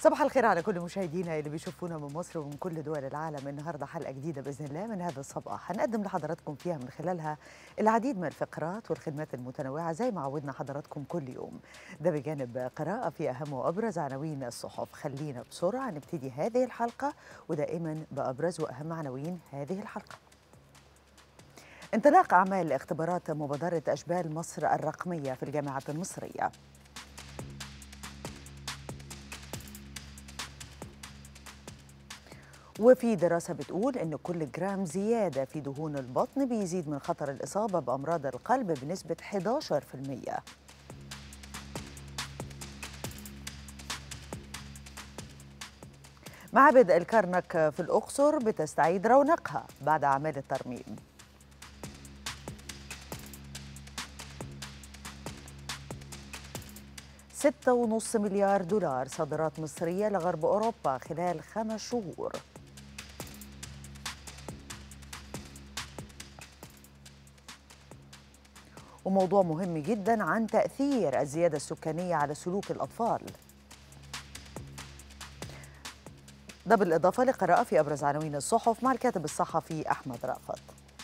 صباح الخير على كل مشاهدينا اللي بيشوفونا من مصر ومن كل دول العالم النهارده حلقه جديده باذن الله من هذا الصباح هنقدم لحضراتكم فيها من خلالها العديد من الفقرات والخدمات المتنوعه زي ما عودنا حضراتكم كل يوم ده بجانب قراءه في اهم وابرز عناوين الصحف خلينا بسرعه نبتدي هذه الحلقه ودائما بابرز واهم عناوين هذه الحلقه انطلاق اعمال اختبارات مبادره اشبال مصر الرقميه في الجامعه المصريه وفي دراسة بتقول إن كل جرام زيادة في دهون البطن بيزيد من خطر الإصابة بأمراض القلب بنسبة 11%. معابد الكرنك في الأقصر بتستعيد رونقها بعد أعمال الترميم. ستة ونص مليار دولار صادرات مصرية لغرب أوروبا خلال خمس شهور وموضوع مهم جدا عن تأثير الزيادة السكانية على سلوك الأطفال ده بالإضافة لقراءة في أبرز عناوين الصحف مع الكاتب الصحفي أحمد رأفت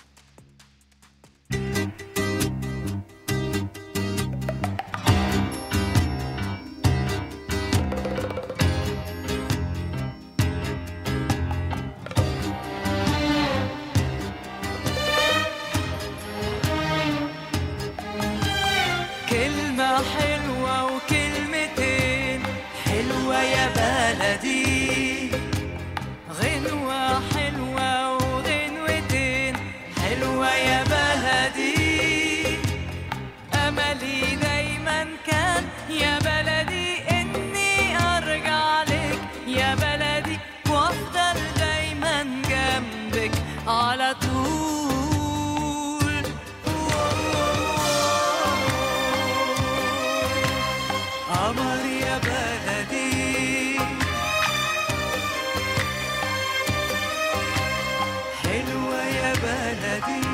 كلمة حلوة وكلمتين حلوة يا بلدي غنوة حلوة وغنوتين حلوة يا بلدي أملي دايما كان يا بلدي إني أرجع لك يا بلدي وأفضل دايما جنبك على طول قمر يا بلدي حلوة يا بلدي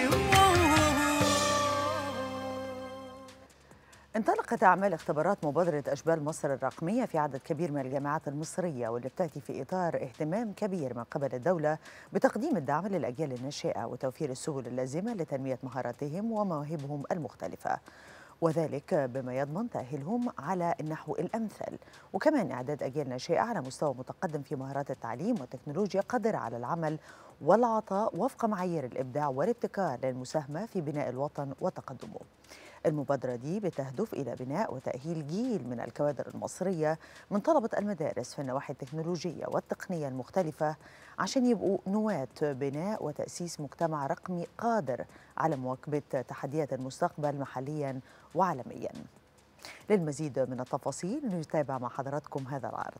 انطلقت أعمال اختبارات مبادرة أشبال مصر الرقمية في عدد كبير من الجامعات المصرية واللي بتأتي في إطار اهتمام كبير من قبل الدولة بتقديم الدعم للأجيال الناشئة وتوفير السبل اللازمة لتنمية مهاراتهم ومواهبهم المختلفة وذلك بما يضمن تأهيلهم على النحو الأمثل وكمان إعداد أجيال ناشئة على مستوى متقدم في مهارات التعليم والتكنولوجيا قادرة على العمل والعطاء وفق معايير الإبداع والابتكار للمساهمة في بناء الوطن وتقدمه المبادرة دي بتهدف إلى بناء وتأهيل جيل من الكوادر المصرية من طلبة المدارس في النواحي التكنولوجية والتقنية المختلفة عشان يبقوا نواة بناء وتأسيس مجتمع رقمي قادر على مواكبة تحديات المستقبل محليا وعالميا للمزيد من التفاصيل نتابع مع حضراتكم هذا العرض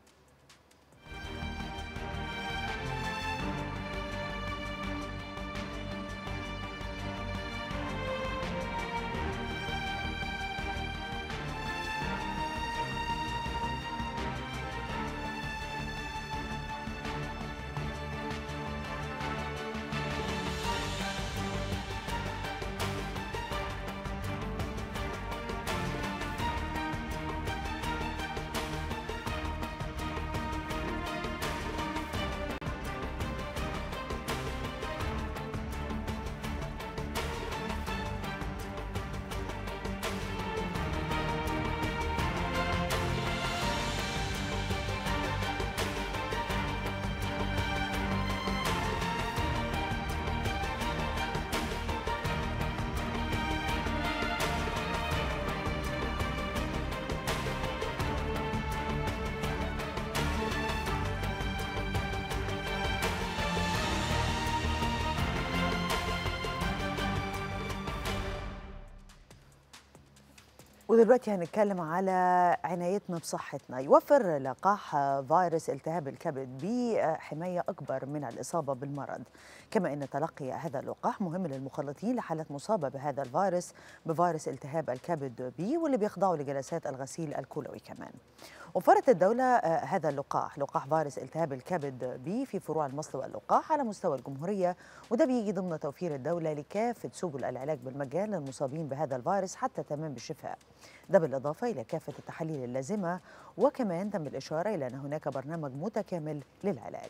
ودلوقتي هنتكلم على عنايتنا بصحتنا يوفر لقاح فيروس التهاب الكبد بحماية أكبر من الإصابة بالمرض كما أن تلقي هذا اللقاح مهم للمخلطين لحالات مصابة بهذا الفيروس بفيروس التهاب الكبد بي واللي بيخضعوا لجلسات الغسيل الكلوي كمان وفرت الدولة آه، هذا اللقاح لقاح فيروس التهاب الكبد بي في فروع المصل واللقاح على مستوى الجمهورية وده بيجي ضمن توفير الدولة لكافة سبل العلاج بالمجان للمصابين بهذا الفيروس حتى تمام الشفاء ده بالإضافة إلى كافة التحاليل اللازمة وكمان تم الإشارة إلى أن هناك برنامج متكامل للعلاج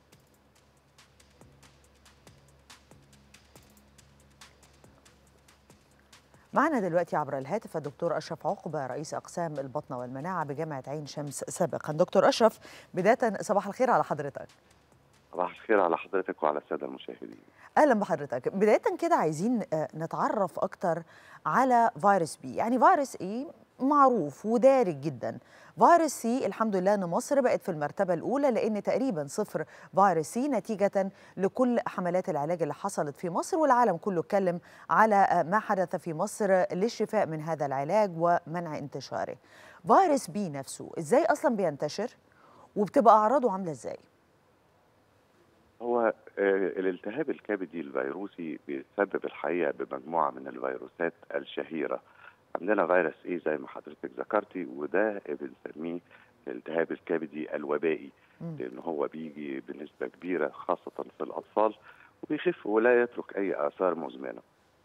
معنا دلوقتي عبر الهاتف الدكتور أشرف عقبة رئيس أقسام البطنة والمناعة بجامعة عين شمس سابقا دكتور أشرف بداية صباح الخير على حضرتك صباح الخير على حضرتك وعلى الساده المشاهدين. اهلا بحضرتك بدايه كده عايزين آه، نتعرف اكتر على فيروس بي يعني فيروس ايه معروف ودارج جدا فيروس سي الحمد لله ان مصر بقت في المرتبه الاولى لان تقريبا صفر فيروس سي نتيجه لكل حملات العلاج اللي حصلت في مصر والعالم كله اتكلم على آه، ما حدث في مصر للشفاء من هذا العلاج ومنع انتشاره فيروس بي نفسه ازاي اصلا بينتشر وبتبقى اعراضه عامله ازاي هو آه، الالتهاب الكبدي الفيروسي بيسبب الحقيقه بمجموعه من الفيروسات الشهيره. عندنا فيروس ايه زي ما حضرتك ذكرتي وده بنسميه الالتهاب الكبدي الوبائي مم. لان هو بيجي بنسبه كبيره خاصه في الاطفال وبيخف ولا يترك اي اثار مزمنه.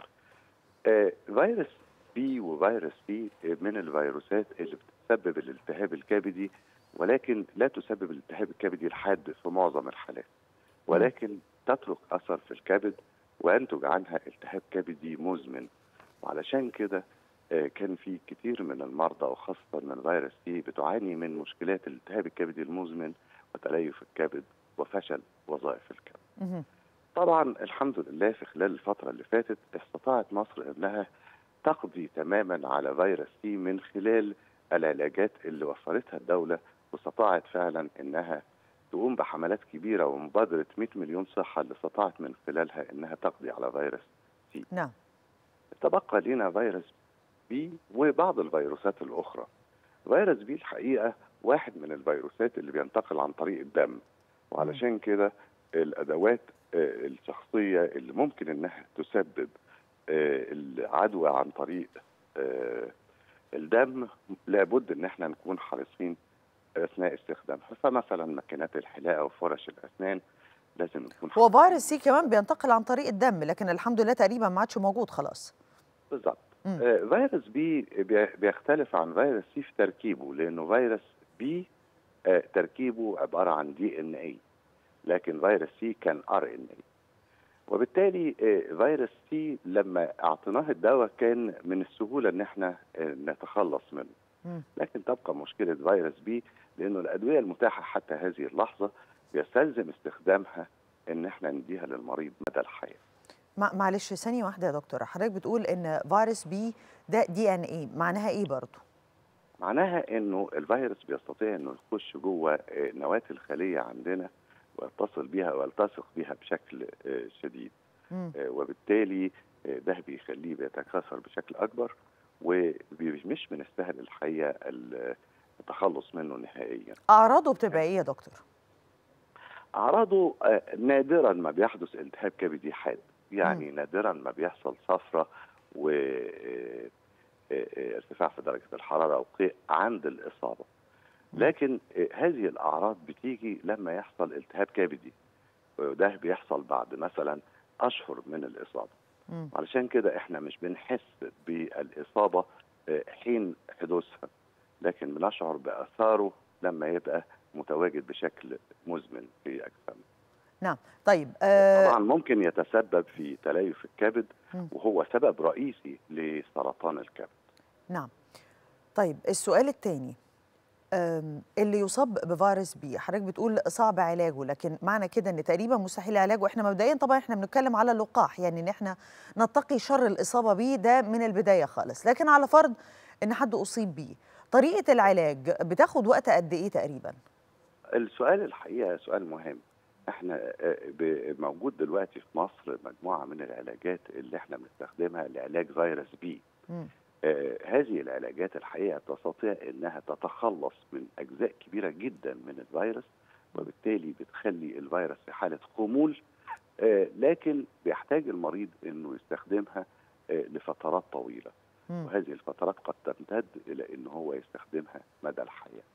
آه، فيروس بي وفيروس سي من الفيروسات اللي بتسبب الالتهاب الكبدي ولكن لا تسبب الالتهاب الكبدي الحاد في معظم الحالات ولكن تترك اثر في الكبد وينتج عنها التهاب كبدي مزمن وعلشان كده آه، كان في كتير من المرضى وخاصة من فيروس سي بتعاني من مشكلات الالتهاب الكبدي المزمن وتليف الكبد وفشل وظائف الكبد مهم. طبعا الحمد لله في خلال الفترة اللي فاتت استطاعت مصر انها تقضي تماما على فيروس سي من خلال العلاجات اللي وفرتها الدولة واستطاعت فعلا انها تقوم بحملات كبيرة ومبادرة 100 مليون صحة اللي استطاعت من خلالها انها تقضي على فيروس نعم تبقى لنا فيروس بي وبعض الفيروسات الأخرى فيروس بي الحقيقة واحد من الفيروسات اللي بينتقل عن طريق الدم وعلشان كده الأدوات آه، الشخصية اللي ممكن إنها تسبب آه، العدوى عن طريق آه، الدم لابد إن احنا نكون حريصين أثناء استخدامها فمثلا ماكينات الحلاقة وفرش الأسنان لازم نكون هو فيروس سي كمان بينتقل عن طريق الدم لكن الحمد لله تقريبا ما عادش موجود خلاص بالظبط مم. آه، فيروس بي بي- بيختلف عن فيروس سي في تركيبه لانه فيروس بي آه، تركيبه عباره عن دي ان اي لكن فيروس سي كان ار ان اي وبالتالي آه، فيروس سي لما اعطيناه الدواء كان من السهوله ان احنا آه، نتخلص منه مم. لكن تبقى مشكله فيروس بي لانه الادويه المتاحه حتى هذه اللحظه بيستلزم استخدامها ان احنا نديها للمريض مدى الحياه مع- معلش ثانية واحدة يا دكتورة حضرتك بتقول إن فيروس بي ده دي ان ايه معناها ايه برضه؟ معناها انه الفيروس بيستطيع انه يخش جوه آه، نواه الخليه عندنا ويتصل بها ويلتصق بها بشكل آه، شديد مم. آه، وبالتالي آه، ده بيخليه بيتكاثر بشكل اكبر ومش من السهل الحقيقه ال- التخلص منه نهائيا. أعراضه بتبقى ايه يا دكتور؟ اعراضه آه، نادرا ما بيحدث التهاب كبدي حاد يعني نادرا ما بيحصل صفرة و آه، آه، آه، ارتفاع في درجة الحرارة أو قيء عند الإصابة لكن آه، هذه الأعراض بتيجي لما يحصل التهاب كبدي وده بيحصل بعد مثلا أشهر من الإصابة مم. علشان كده احنا مش بنحس بالإصابة آه، حين حدوثها لكن بنشعر بأثاره لما يبقى متواجد بشكل مزمن في أجسامنا نعم طيب آه طبعا ممكن يتسبب في تليف الكبد مم. وهو سبب رئيسي لسرطان الكبد نعم طيب السؤال الثاني اللي يصاب بفيروس بي حضرتك بتقول صعب علاجه لكن معنى كده ان تقريبا مستحيل علاجه احنا مبدئيا طبعا احنا بنتكلم على اللقاح يعني ان احنا نتقي شر الاصابه بيه ده من البدايه خالص لكن على فرض ان حد اصيب بيه طريقه العلاج بتاخد وقت قد ايه تقريبا السؤال الحقيقة سؤال مهم احنا آه، ب- موجود دلوقتي في مصر مجموعة من العلاجات اللي احنا بنستخدمها لعلاج فيروس بي مم. آه، هذه العلاجات الحقيقة تستطيع انها تتخلص من اجزاء كبيرة جدا من الفيروس وبالتالي بتخلي الفيروس في حالة خمول آه، لكن بيحتاج المريض انه يستخدمها آه، لفترات طويلة مم. وهذه الفترات قد تمتد الى ان هو يستخدمها مدى الحياه.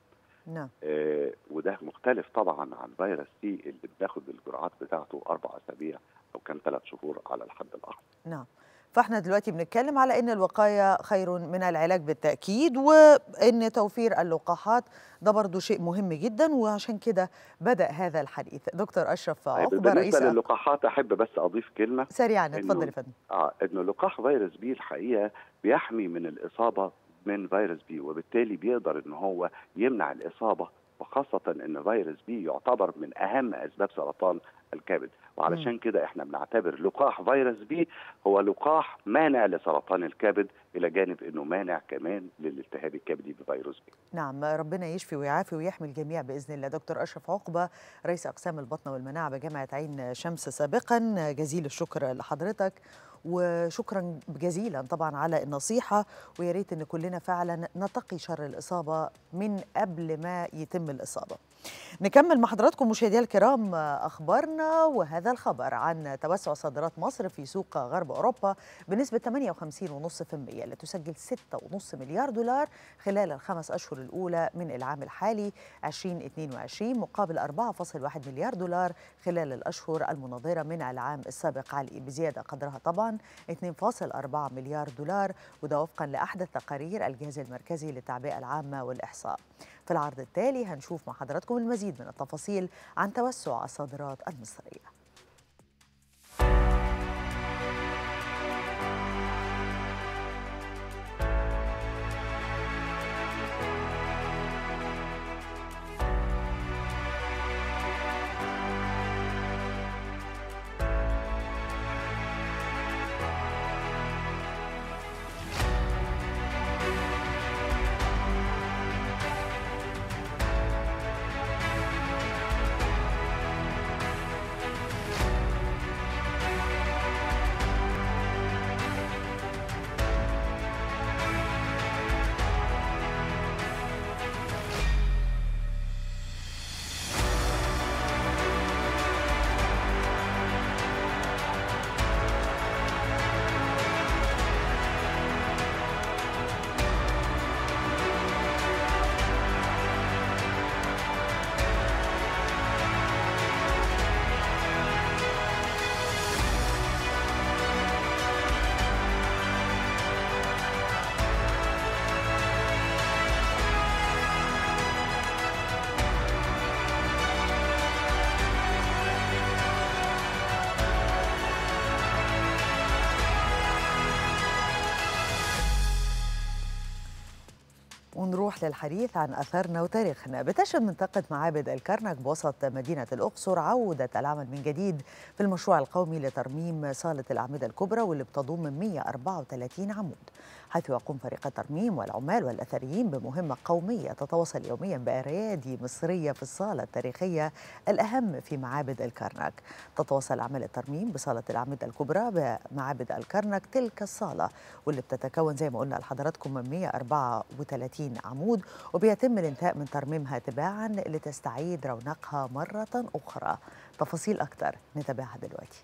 نعم آه، وده مختلف طبعا عن فيروس سي اللي بناخد الجرعات بتاعته اربع اسابيع او كان ثلاث شهور على الحد الاقصى نعم فاحنا دلوقتي بنتكلم على ان الوقايه خير من العلاج بالتاكيد وان توفير اللقاحات ده برضو شيء مهم جدا وعشان كده بدا هذا الحديث دكتور اشرف طيب عقبه رئيس بالنسبه للقاحات احب بس اضيف كلمه سريعا إنه- اتفضل يا فندم اه انه لقاح فيروس بي الحقيقه بيحمي من الاصابه من فيروس بي وبالتالي بيقدر ان هو يمنع الاصابه وخاصه ان فيروس بي يعتبر من اهم اسباب سرطان الكبد وعلشان كده احنا بنعتبر لقاح فيروس بي هو لقاح مانع لسرطان الكبد الى جانب انه مانع كمان للالتهاب الكبدي بفيروس بي نعم ربنا يشفي ويعافي ويحمي الجميع باذن الله دكتور اشرف عقبه رئيس اقسام البطنه والمناعه بجامعه عين شمس سابقا جزيل الشكر لحضرتك وشكرا جزيلا طبعا على النصيحه ويا ريت ان كلنا فعلا نتقي شر الاصابه من قبل ما يتم الاصابه. نكمل مع حضراتكم مشاهدينا الكرام اخبارنا وهذا الخبر عن توسع صادرات مصر في سوق غرب اوروبا بنسبه 58.5% لتسجل 6.5 مليار دولار خلال الخمس اشهر الاولى من العام الحالي 2022 مقابل 4.1 مليار دولار خلال الاشهر المناظره من العام السابق عليه بزياده قدرها طبعا 2.4 مليار دولار وده وفقا لاحدث تقارير الجهاز المركزي للتعبئه العامه والاحصاء. في العرض التالي هنشوف مع حضراتكم المزيد من التفاصيل عن توسع الصادرات المصريه. ونروح للحديث عن أثرنا وتاريخنا بتشهد منطقة معابد الكرنك بوسط مدينة الأقصر عودة العمل من جديد في المشروع القومي لترميم صالة الأعمدة الكبرى واللي بتضم 134 عمود حيث يقوم فريق الترميم والعمال والأثريين بمهمة قومية تتواصل يوميا بأريادي مصرية في الصالة التاريخية الأهم في معابد الكرنك تتواصل أعمال الترميم بصالة الأعمدة الكبرى بمعابد الكرنك تلك الصالة واللي بتتكون زي ما قلنا لحضراتكم من 134 عمود وبيتم الانتهاء من ترميمها تباعا لتستعيد رونقها مرة أخرى تفاصيل أكثر نتابعها دلوقتي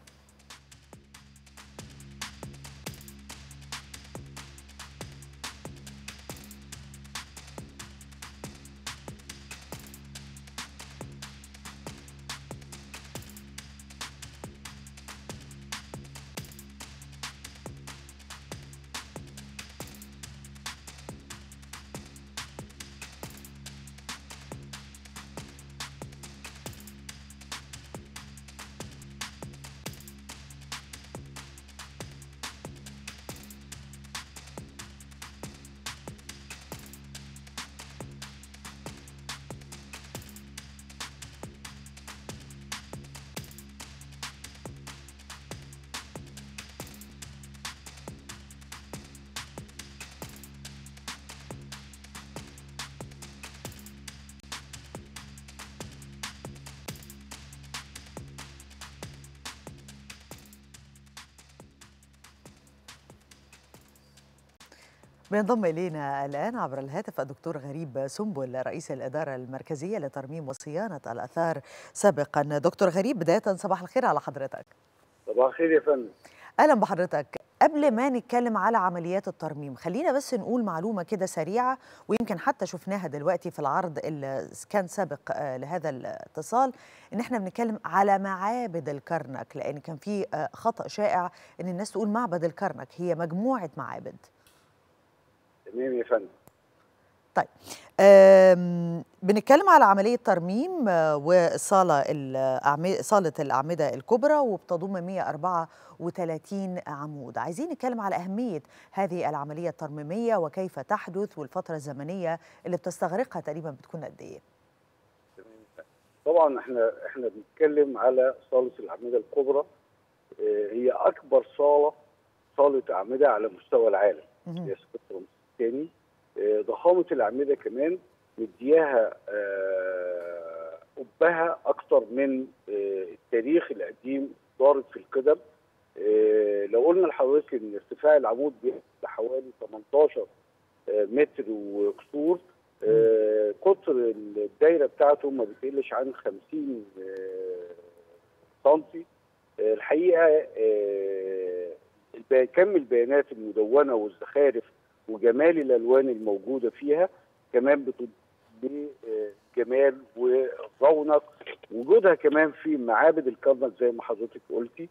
بينضم إلينا الآن عبر الهاتف الدكتور غريب سنبل رئيس الإدارة المركزية لترميم وصيانة الآثار سابقا دكتور غريب بداية صباح الخير على حضرتك صباح الخير يا فندم أهلا بحضرتك قبل ما نتكلم على عمليات الترميم خلينا بس نقول معلومة كده سريعة ويمكن حتى شفناها دلوقتي في العرض اللي كان سابق آه، لهذا الاتصال ان احنا بنتكلم على معابد الكرنك لان كان في آه، خطأ شائع ان الناس تقول معبد الكرنك هي مجموعة معابد تمام يا فندم طيب آم، بنتكلم على عملية ترميم آه، والصالة الأعم- صالة الأعمدة الكبرى وبتضم 134 عمود عايزين نتكلم على أهمية هذه العملية الترميمية وكيف تحدث والفترة الزمنية اللي بتستغرقها تقريبا بتكون قد إيه طبعا احنا احنا بنتكلم على صاله الاعمده الكبرى آه، هي اكبر صاله صاله اعمده على مستوى العالم مهم. هي سقوط الثاني آه، ضخامه الاعمده كمان مدياها آه، قبها اكتر من آه، التاريخ القديم ضارب في القدم آه، لو قلنا لحضرتك ان ارتفاع العمود بيصل لحوالي 18 آه، متر وكسور آه، قطر الدايره بتاعته ما بتقلش عن 50 آه، سنتي آه، الحقيقه آه، الب- كم البيانات المدونه والزخارف وجمال الالوان الموجوده فيها كمان بتضيف بجمال ورونق وجودها كمان في معابد الكرنك زي ما حضرتك قلتي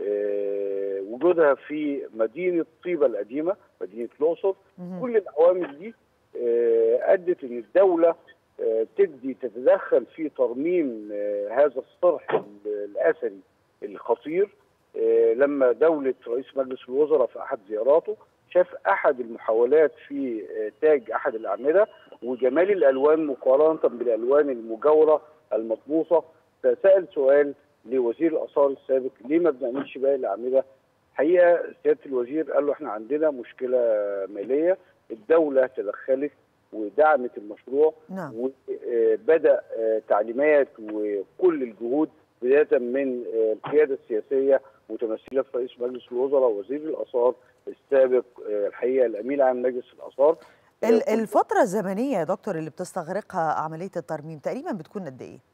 آه، وجودها في مدينه طيبه القديمه مدينه الاقصر مهم. كل العوامل دي آه، ادت ان الدوله آه، تدي تتدخل في ترميم آه، هذا الصرح ال- الاثري الخطير آه، لما دوله رئيس مجلس الوزراء في احد زياراته شاف احد المحاولات في آه، تاج احد الاعمده وجمال الالوان مقارنه بالالوان المجاوره المطبوسه فسال سؤال لوزير الاثار السابق ليه ما بنعملش باقي الاعمده؟ حقيقه سياده الوزير قال له احنا عندنا مشكله ماليه الدوله تدخلت ودعمت المشروع نعم وبدا تعليمات وكل الجهود بدايه من آه، القياده السياسيه متمثله في رئيس مجلس الوزراء وزير الاثار السابق آه، الحقيقه الامين عام مجلس الاثار آه، ال- كل- الفترة الزمنية يا دكتور اللي بتستغرقها عملية الترميم تقريبا بتكون قد إيه؟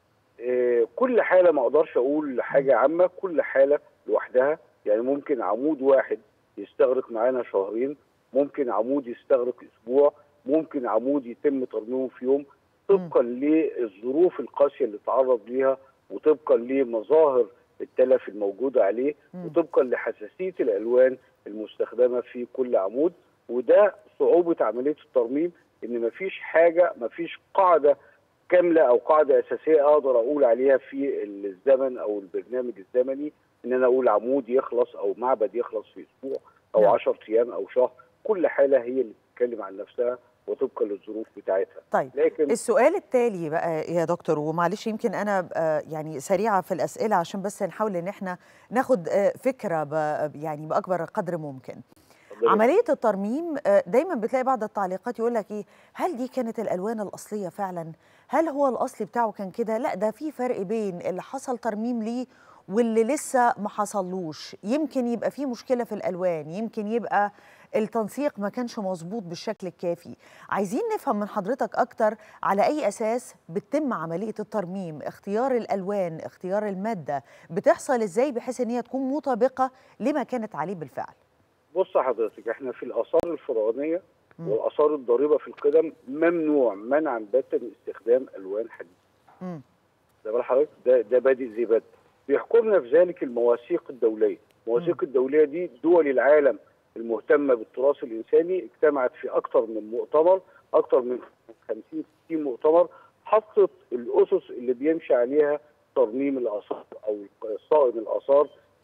آه، كل حاله ما اقدرش اقول حاجه عامه كل حاله لوحدها يعني ممكن عمود واحد يستغرق معانا شهرين ممكن عمود يستغرق اسبوع ممكن عمود يتم ترميمه في يوم طبقا للظروف القاسيه اللي تعرض ليها وطبقا لمظاهر التلف الموجوده عليه مم. وطبقا لحساسيه الالوان المستخدمه في كل عمود وده صعوبه عمليه الترميم ان مفيش حاجه مفيش قاعده كامله او قاعده اساسيه اقدر اقول عليها في الزمن او البرنامج الزمني ان انا اقول عمود يخلص او معبد يخلص في اسبوع او نعم. 10 ايام او شهر كل حاله هي اللي بتتكلم عن نفسها وطبقا للظروف بتاعتها طيب لكن السؤال التالي بقى يا دكتور ومعلش يمكن انا أبقى يعني سريعه في الاسئله عشان بس نحاول ان احنا ناخد آه، فكره ب- يعني باكبر قدر ممكن عمليه الترميم آه، دايما بتلاقي بعض التعليقات يقول لك ايه هل دي كانت الالوان الاصليه فعلا هل هو الاصلي بتاعه كان كده لا ده في فرق بين اللي حصل ترميم ليه واللي لسه ما حصلوش يمكن يبقى في مشكله في الالوان يمكن يبقى التنسيق ما كانش مظبوط بالشكل الكافي عايزين نفهم من حضرتك اكتر على اي اساس بتتم عمليه الترميم اختيار الالوان اختيار الماده بتحصل ازاي بحيث ان هي تكون مطابقه لما كانت عليه بالفعل بص حضرتك احنا في الاثار الفرعونيه مم. والاثار الضاربه في القدم ممنوع منعا باتا استخدام الوان حديثه مم. ده بال حضرتك ده ده بادئ زي بدء بيحكمنا في ذلك المواثيق الدوليه المواثيق الدوليه دي دول العالم المهتمه بالتراث الانساني اجتمعت في اكثر من مؤتمر اكثر من 50 60 مؤتمر حطت الاسس اللي بيمشي عليها ترميم الاثار او صائم الاثار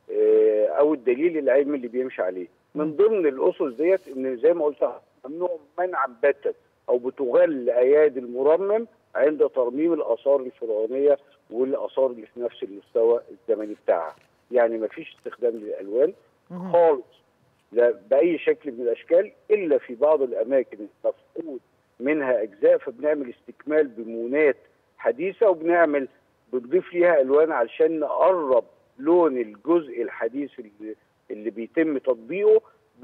آه، او الدليل العلمي اللي بيمشي عليه من ضمن الاسس ديت ان زي ما قلت ممنوع منعا باتا او بتغل ايادي المرمم عند ترميم الاثار الفرعونيه والاثار اللي في نفس المستوى الزمني بتاعها يعني ما فيش استخدام للالوان مهم. خالص لا باي شكل من الاشكال الا في بعض الاماكن مفقود منها اجزاء فبنعمل استكمال بمونات حديثه وبنعمل بنضيف ليها الوان علشان نقرب لون الجزء الحديث اللي, اللي بيتم تطبيقه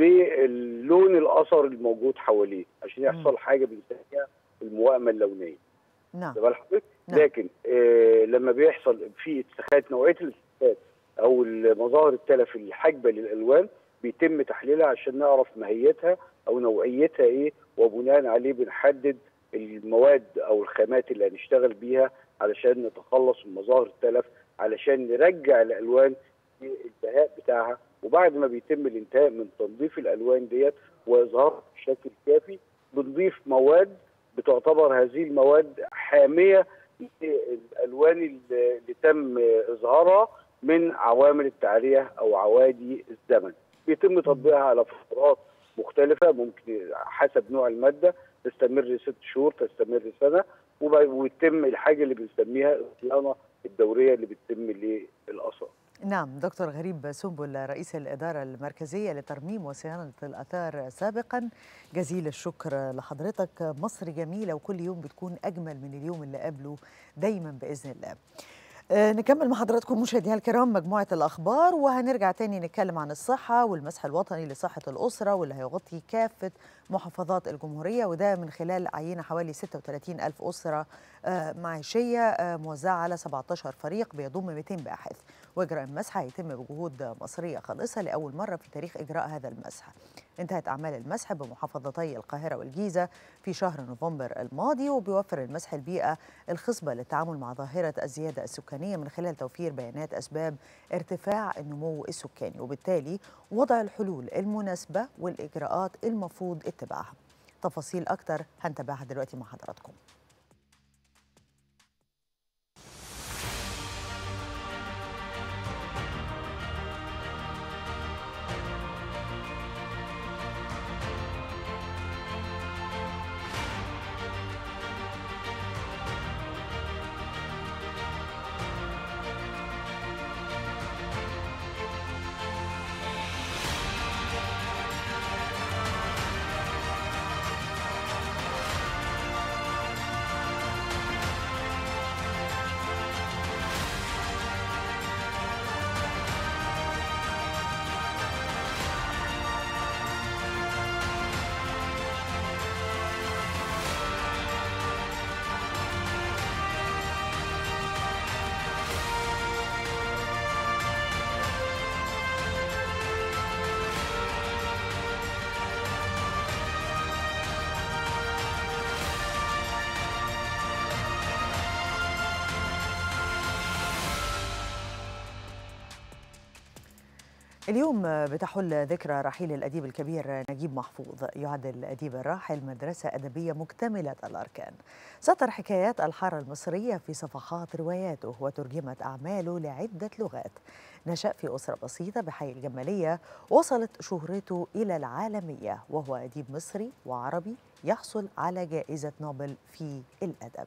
باللون الاثر الموجود حواليه عشان يحصل حاجه بنسميها الموائمه اللونيه نعم ده بال حضرتك نعم. لكن آه لما بيحصل في اتساخات نوعيه الاتساخات او مظاهر التلف الحاجبه للالوان بيتم تحليلها عشان نعرف ماهيتها او نوعيتها ايه وبناء عليه بنحدد المواد او الخامات اللي هنشتغل بيها علشان نتخلص من مظاهر التلف علشان نرجع الالوان البهاء بتاعها وبعد ما بيتم الانتهاء من تنظيف الالوان ديت واظهارها بشكل كافي بنضيف مواد بتعتبر هذه المواد حاميه للالوان اللي اللي تم اظهارها من عوامل التعريه او عوادي الزمن بيتم تطبيقها على فترات مختلفه ممكن حسب نوع الماده تستمر ست شهور تستمر سنه وب- ويتم الحاجه اللي بنسميها الصيانه الدوريه اللي بتتم للاثار نعم دكتور غريب سنبل رئيس الإدارة المركزية لترميم وصيانة الآثار سابقا جزيل الشكر لحضرتك مصر جميلة وكل يوم بتكون أجمل من اليوم اللي قبله دايما بإذن الله آه، نكمل مع حضراتكم مشاهدينا الكرام مجموعة الأخبار وهنرجع تاني نتكلم عن الصحة والمسح الوطني لصحة الأسرة واللي هيغطي كافة محافظات الجمهورية وده من خلال عينة حوالي 36 ألف أسرة آه، معيشية آه، موزعة على 17 فريق بيضم 200 باحث وإجراء المسح هيتم بجهود مصرية خالصة لأول مرة في تاريخ إجراء هذا المسح انتهت أعمال المسح بمحافظتي القاهرة والجيزة في شهر نوفمبر الماضي وبيوفر المسح البيئة الخصبة للتعامل مع ظاهرة الزيادة السكانية من خلال توفير بيانات أسباب ارتفاع النمو السكاني وبالتالي وضع الحلول المناسبة والإجراءات المفروض اتباعها تفاصيل أكتر هنتابعها دلوقتي مع حضراتكم اليوم بتحل ذكرى رحيل الأديب الكبير نجيب محفوظ يعد الأديب الراحل مدرسة أدبية مكتملة الأركان سطر حكايات الحارة المصرية في صفحات رواياته وترجمت أعماله لعدة لغات نشأ في أسرة بسيطة بحي الجمالية وصلت شهرته إلى العالمية وهو أديب مصري وعربي يحصل على جائزة نوبل في الأدب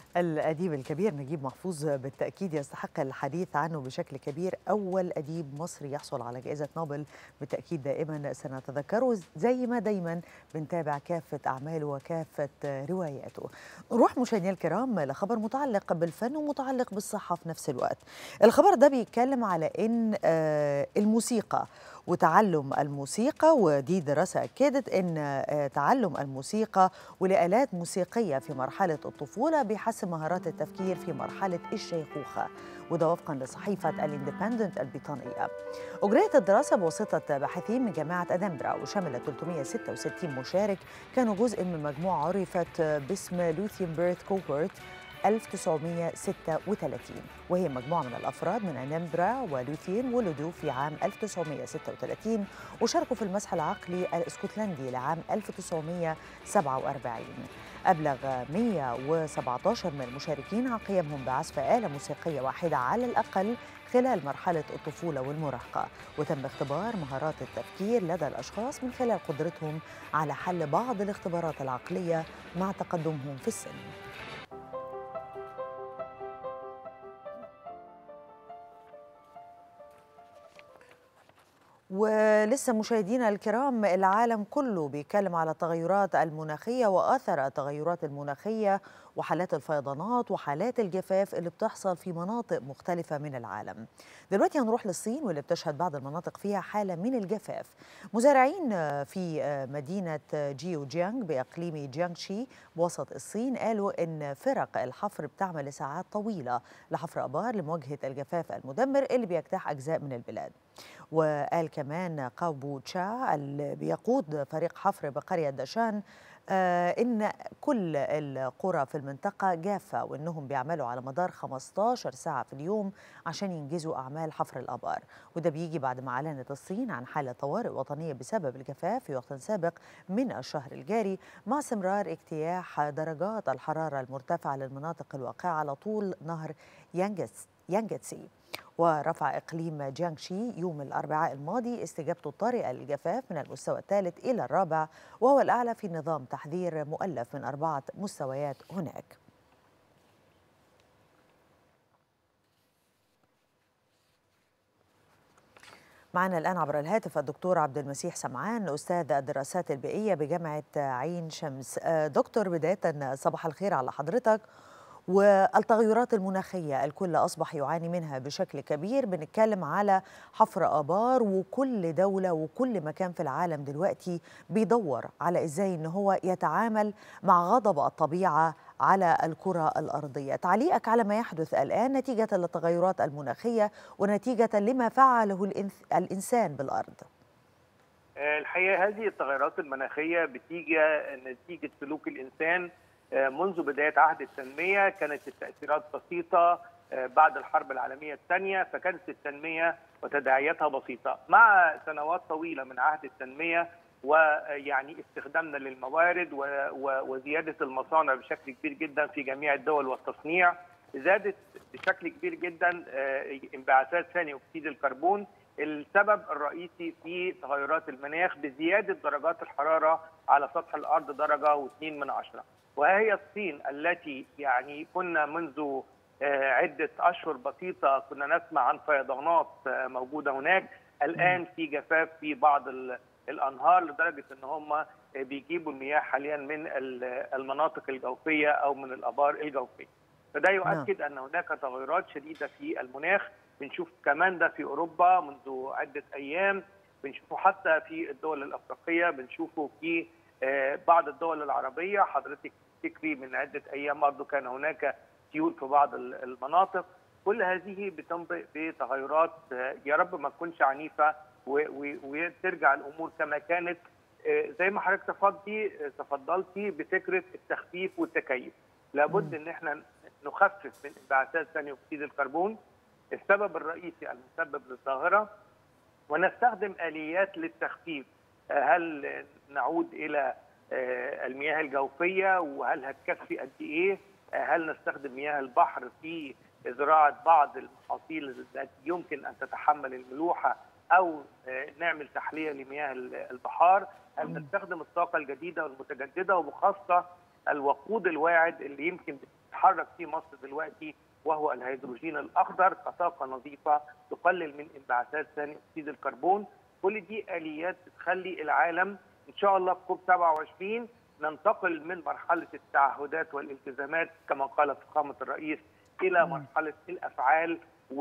الأديب الكبير نجيب محفوظ بالتأكيد يستحق الحديث عنه بشكل كبير أول أديب مصري يحصل على جائزة نوبل بالتأكيد دائما سنتذكره زي ما دايما بنتابع كافة أعماله وكافة رواياته نروح مشاهدينا الكرام لخبر متعلق بالفن ومتعلق بالصحة في نفس الوقت الخبر ده بيتكلم على أن آه، الموسيقى وتعلم الموسيقى ودي دراسة أكدت أن آه، تعلم الموسيقى ولآلات موسيقية في مرحلة الطفولة بيحسن مهارات التفكير في مرحلة الشيخوخة وده وفقا لصحيفة الاندبندنت البريطانية أجريت الدراسة بواسطة باحثين من جامعة أدنبرا وشملت 366 مشارك كانوا جزء من مجموعة عرفت باسم لوثينبرث كوهورت 1936 وهي مجموعة من الأفراد من أنمبرا ولوثين ولدوا في عام 1936 وشاركوا في المسح العقلي الاسكتلندي لعام 1947 أبلغ 117 من المشاركين عن قيامهم بعزف آلة موسيقية واحدة على الأقل خلال مرحلة الطفولة والمراهقة وتم اختبار مهارات التفكير لدى الأشخاص من خلال قدرتهم على حل بعض الاختبارات العقلية مع تقدمهم في السن ولسه مشاهدينا الكرام العالم كله بيتكلم على التغيرات المناخية وأثر التغيرات المناخية وحالات الفيضانات وحالات الجفاف اللي بتحصل في مناطق مختلفة من العالم دلوقتي هنروح للصين واللي بتشهد بعض المناطق فيها حالة من الجفاف مزارعين في مدينة جيو جيانغ بإقليم جيانغشي بوسط الصين قالوا إن فرق الحفر بتعمل لساعات طويلة لحفر آبار لمواجهة الجفاف المدمر اللي بيجتاح أجزاء من البلاد وقال كمان قاوبو تشا اللي بيقود فريق حفر بقرية دشان آه إن كل القرى في المنطقة جافة وإنهم بيعملوا على مدار 15 ساعة في اليوم عشان ينجزوا أعمال حفر الآبار وده بيجي بعد ما أعلنت الصين عن حالة طوارئ وطنية بسبب الجفاف في وقت سابق من الشهر الجاري مع استمرار اجتياح درجات الحرارة المرتفعة للمناطق الواقعة على طول نهر يانجتس يانجتسي ورفع إقليم جيانغشي يوم الأربعاء الماضي استجابته الطارئة للجفاف من المستوى الثالث إلى الرابع وهو الأعلى في نظام تحذير مؤلف من أربعة مستويات هناك معنا الآن عبر الهاتف الدكتور عبد المسيح سمعان أستاذ الدراسات البيئية بجامعة عين شمس دكتور بداية صباح الخير على حضرتك والتغيرات المناخية الكل أصبح يعاني منها بشكل كبير بنتكلم على حفر آبار وكل دولة وكل مكان في العالم دلوقتي بيدور على إزاي إن هو يتعامل مع غضب الطبيعة على الكرة الأرضية تعليقك على ما يحدث الآن نتيجة للتغيرات المناخية ونتيجة لما فعله الإنسان بالأرض الحقيقة هذه التغيرات المناخية بتيجي نتيجة سلوك الإنسان منذ بداية عهد التنمية كانت التأثيرات بسيطة بعد الحرب العالمية الثانية فكانت التنمية وتداعياتها بسيطة مع سنوات طويلة من عهد التنمية ويعني استخدامنا للموارد وزيادة المصانع بشكل كبير جدا في جميع الدول والتصنيع زادت بشكل كبير جدا انبعاثات ثاني أكسيد الكربون السبب الرئيسي في تغيرات المناخ بزيادة درجات الحرارة على سطح الأرض درجة واثنين من عشرة وهي الصين التي يعني كنا منذ عدة أشهر بسيطة كنا نسمع عن فيضانات موجودة هناك الآن في جفاف في بعض الأنهار لدرجة أن هم بيجيبوا المياه حاليا من المناطق الجوفية أو من الآبار الجوفية فده يؤكد أن هناك تغيرات شديدة في المناخ بنشوف كمان ده في أوروبا منذ عدة أيام بنشوفه حتى في الدول الأفريقية بنشوفه في بعض الدول العربية حضرتك تكفي من عدة أيام برضه كان هناك سيول في بعض المناطق كل هذه بتنبئ بتغيرات يا رب ما تكونش عنيفة وترجع الأمور كما كانت زي ما حضرتك تفضلتي تفضلتي بفكرة التخفيف والتكيف لابد ان احنا نخفف من انبعاثات ثاني اكسيد الكربون السبب الرئيسي المسبب للظاهرة ونستخدم آليات للتخفيف هل نعود الى المياه الجوفيه وهل هتكفي قد ايه؟ هل نستخدم مياه البحر في زراعه بعض المحاصيل التي يمكن ان تتحمل الملوحه او نعمل تحليه لمياه البحار؟ هل نستخدم الطاقه الجديده والمتجدده وبخاصه الوقود الواعد اللي يمكن بتتحرك في مصر دلوقتي وهو الهيدروجين الاخضر كطاقه نظيفه تقلل من انبعاثات ثاني اكسيد الكربون كل دي اليات بتخلي العالم ان شاء الله في كوب 27 ننتقل من مرحله التعهدات والالتزامات كما قال فخامه الرئيس الى مرحله الافعال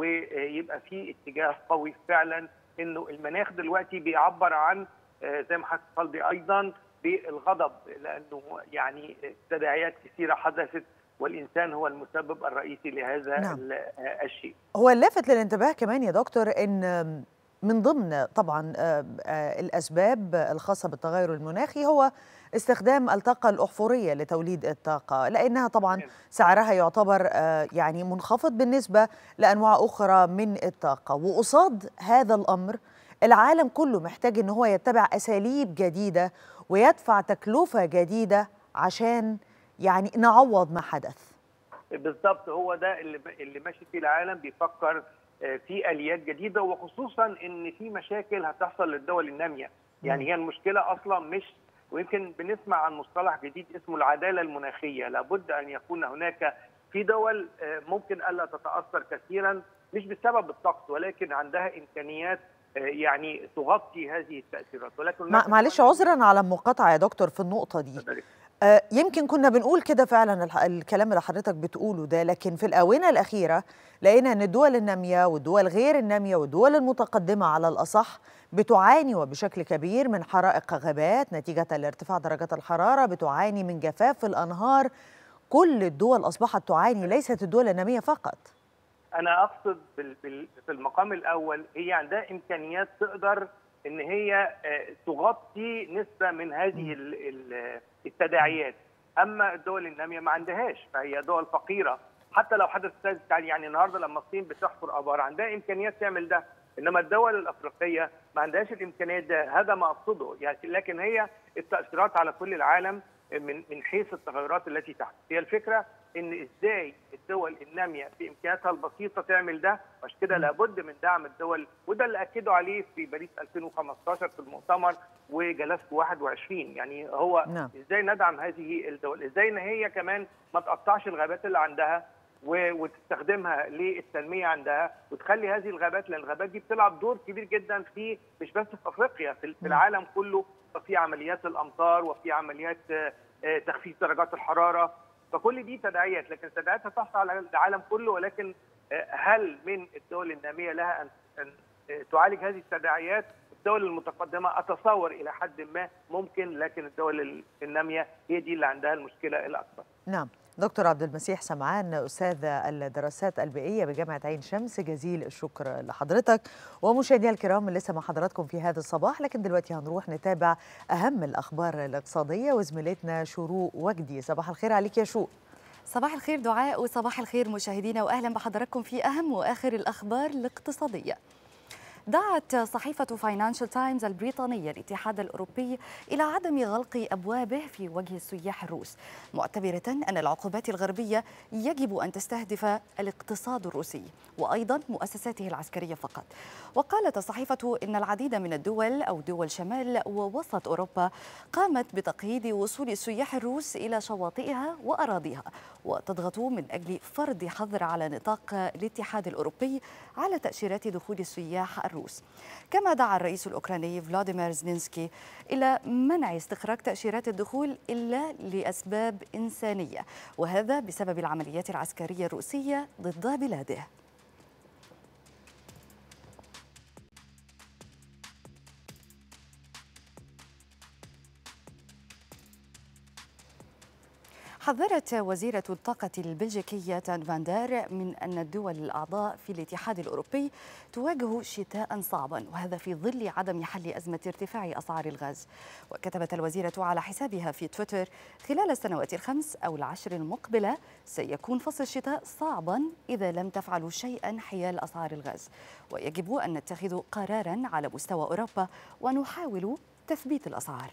ويبقى في اتجاه قوي فعلا انه المناخ دلوقتي بيعبر عن آه، زي ما حضرتك قلبي ايضا بالغضب لانه يعني تداعيات كثيره حدثت والانسان هو المسبب الرئيسي لهذا نعم. ال- آه، الشيء هو اللافت للانتباه كمان يا دكتور ان من ضمن طبعا آه، آه، الاسباب الخاصه بالتغير المناخي هو استخدام الطاقه الاحفوريه لتوليد الطاقه لانها طبعا تمام. سعرها يعتبر آه، يعني منخفض بالنسبه لانواع اخرى من الطاقه وقصاد هذا الامر العالم كله محتاج ان هو يتبع اساليب جديده ويدفع تكلفه جديده عشان يعني نعوض ما حدث بالضبط هو ده اللي اللي ماشي فيه العالم بيفكر آه، في اليات جديده وخصوصا ان في مشاكل هتحصل للدول الناميه يعني هي المشكله اصلا مش ويمكن بنسمع عن مصطلح جديد اسمه العداله المناخيه لابد ان يكون هناك في دول آه، ممكن الا تتاثر كثيرا مش بسبب الطقس ولكن عندها امكانيات آه، يعني تغطي هذه التاثيرات ولكن مع- هناك معلش دول- عذرا على المقاطعه يا دكتور في النقطه دي آه، يمكن كنا بنقول كده فعلا الح- الكلام اللي حضرتك بتقوله ده لكن في الآونة الأخيرة لقينا أن الدول النامية والدول غير النامية والدول المتقدمة على الأصح بتعاني وبشكل كبير من حرائق غابات نتيجة لارتفاع درجات الحرارة بتعاني من جفاف في الأنهار كل الدول أصبحت تعاني ليست الدول النامية فقط انا اقصد بال- بال- في المقام الاول هي عندها امكانيات تقدر ان هي آه، تغطي نسبه من هذه ال- ال- التداعيات اما الدول الناميه ما عندهاش فهي دول فقيره حتى لو حدث ثالث يعني النهارده لما الصين بتحفر ابار عندها امكانيات تعمل ده انما الدول الافريقيه ما عندهاش الامكانيات ده هذا ما اقصده يعني لكن هي التاثيرات على كل العالم من من حيث التغيرات التي تحدث هي الفكره ان ازاي الدول الناميه بامكانياتها البسيطه تعمل ده عشان كده لابد من دعم الدول وده اللي اكدوا عليه في باريس 2015 في المؤتمر وجلسته 21 يعني هو نعم. ازاي ندعم هذه الدول ازاي ان هي كمان ما تقطعش الغابات اللي عندها و- وتستخدمها للتنميه عندها وتخلي هذه الغابات لان الغابات دي بتلعب دور كبير جدا في مش بس في افريقيا في في العالم كله في عمليات الامطار وفي عمليات آه، آه، تخفيف درجات الحراره فكل دي تداعيات لكن تداعياتها تحصل على العالم كله ولكن آه، هل من الدول الناميه لها ان ان آه، تعالج هذه التداعيات الدول المتقدمه اتصور الى حد ما ممكن لكن الدول الناميه هي دي اللي عندها المشكله الاكبر نعم دكتور عبد المسيح سمعان أستاذ الدراسات البيئية بجامعة عين شمس جزيل الشكر لحضرتك ومشاهدينا الكرام لسه مع حضراتكم في هذا الصباح لكن دلوقتي هنروح نتابع أهم الأخبار الاقتصادية وزميلتنا شروق وجدي صباح الخير عليك يا شروق صباح الخير دعاء وصباح الخير مشاهدينا واهلا بحضراتكم في اهم واخر الاخبار الاقتصاديه. دعت صحيفة فاينانشال تايمز البريطانية الاتحاد الأوروبي إلى عدم غلق أبوابه في وجه السياح الروس معتبرة أن العقوبات الغربية يجب أن تستهدف الاقتصاد الروسي وأيضا مؤسساته العسكرية فقط وقالت الصحيفة إن العديد من الدول أو دول شمال ووسط أوروبا قامت بتقييد وصول السياح الروس إلى شواطئها وأراضيها وتضغط من أجل فرض حظر على نطاق الاتحاد الأوروبي على تأشيرات دخول السياح الروس كما دعا الرئيس الأوكراني فلاديمير زيلينسكي إلى منع استخراج تأشيرات الدخول إلا لأسباب إنسانية وهذا بسبب العمليات العسكرية الروسية ضد بلاده حذرت وزيرة الطاقة البلجيكية تان فاندار من أن الدول الأعضاء في الاتحاد الأوروبي تواجه شتاء صعبا وهذا في ظل عدم حل أزمة ارتفاع أسعار الغاز وكتبت الوزيرة على حسابها في تويتر خلال السنوات الخمس أو العشر المقبلة سيكون فصل الشتاء صعبا إذا لم تفعلوا شيئا حيال أسعار الغاز ويجب أن نتخذ قرارا على مستوى أوروبا ونحاول تثبيت الأسعار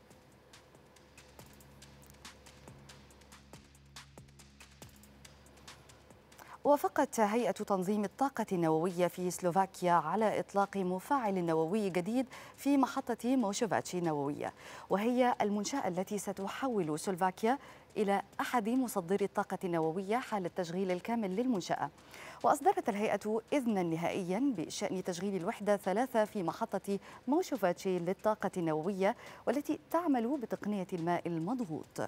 وافقت هيئة تنظيم الطاقة النووية في سلوفاكيا على إطلاق مفاعل نووي جديد في محطة موشوفاتشي النووية وهي المنشأة التي ستحول سلوفاكيا إلى أحد مصدري الطاقة النووية حال التشغيل الكامل للمنشأة وأصدرت الهيئة إذنا نهائيا بشأن تشغيل الوحدة ثلاثة في محطة موشوفاتشي للطاقة النووية والتي تعمل بتقنية الماء المضغوط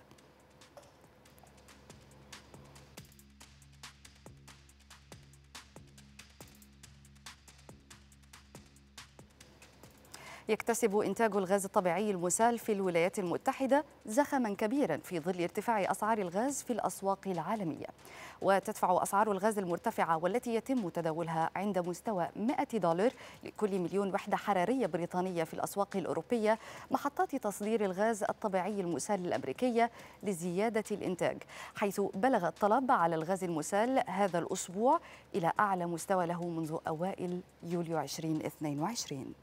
يكتسب إنتاج الغاز الطبيعي المسال في الولايات المتحدة زخما كبيرا في ظل ارتفاع أسعار الغاز في الأسواق العالمية وتدفع أسعار الغاز المرتفعة والتي يتم تداولها عند مستوى 100 دولار لكل مليون وحدة حرارية بريطانية في الأسواق الأوروبية محطات تصدير الغاز الطبيعي المسال الأمريكية لزيادة الإنتاج حيث بلغ الطلب على الغاز المسال هذا الأسبوع إلى أعلى مستوى له منذ أوائل يوليو 2022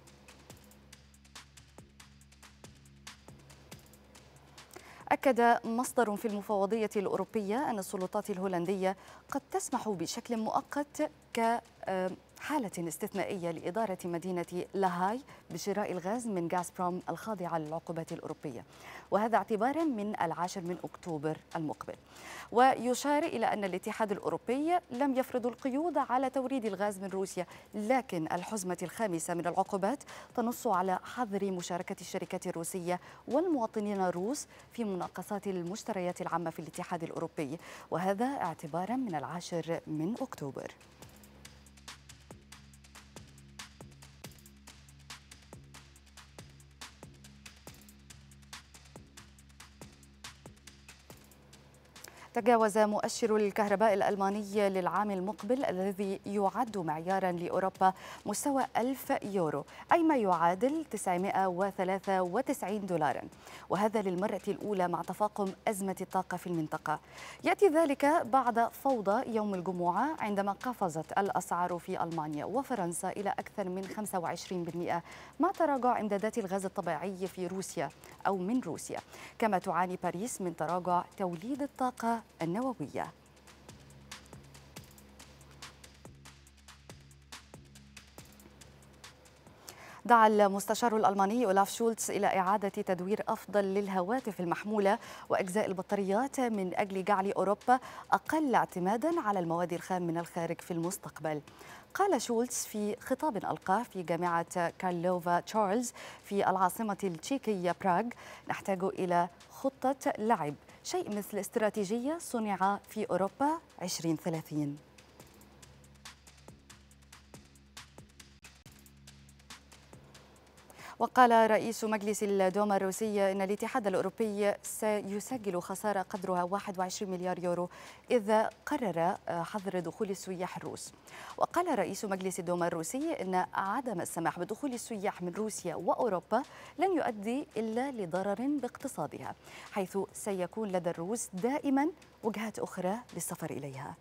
أكد مصدر في المفوضية الأوروبية أن السلطات الهولندية قد تسمح بشكل مؤقت كحالة استثنائية لإدارة مدينة لاهاي بشراء الغاز من غازبروم الخاضعة للعقوبات الأوروبية وهذا اعتبارا من العاشر من أكتوبر المقبل ويشار إلى أن الاتحاد الأوروبي لم يفرض القيود على توريد الغاز من روسيا لكن الحزمة الخامسة من العقوبات تنص على حظر مشاركة الشركات الروسية والمواطنين الروس في مناقصات المشتريات العامة في الاتحاد الأوروبي وهذا اعتبارا من العاشر من أكتوبر تجاوز مؤشر الكهرباء الألماني للعام المقبل الذي يعد معيارا لأوروبا مستوى 1000 يورو أي ما يعادل 993 دولارا وهذا للمرة الأولى مع تفاقم أزمة الطاقة في المنطقة يأتي ذلك بعد فوضى يوم الجمعة عندما قفزت الأسعار في ألمانيا وفرنسا إلى أكثر من 25% مع تراجع إمدادات الغاز الطبيعي في روسيا أو من روسيا كما تعاني باريس من تراجع توليد الطاقة النووية دعا المستشار الألماني أولاف شولتز إلى إعادة تدوير أفضل للهواتف المحمولة وأجزاء البطاريات من أجل جعل أوروبا أقل اعتمادا على المواد الخام من الخارج في المستقبل قال شولتز في خطاب ألقاه في جامعة كارلوفا تشارلز في العاصمة التشيكية براغ نحتاج إلى خطة لعب شيء مثل استراتيجية صنع في أوروبا 2030 وقال رئيس مجلس الدوما الروسي إن الاتحاد الأوروبي سيسجل خسارة قدرها 21 مليار يورو إذا قرر حظر دخول السياح الروس وقال رئيس مجلس الدوما الروسي إن عدم السماح بدخول السياح من روسيا وأوروبا لن يؤدي إلا لضرر باقتصادها حيث سيكون لدى الروس دائما وجهات أخرى للسفر إليها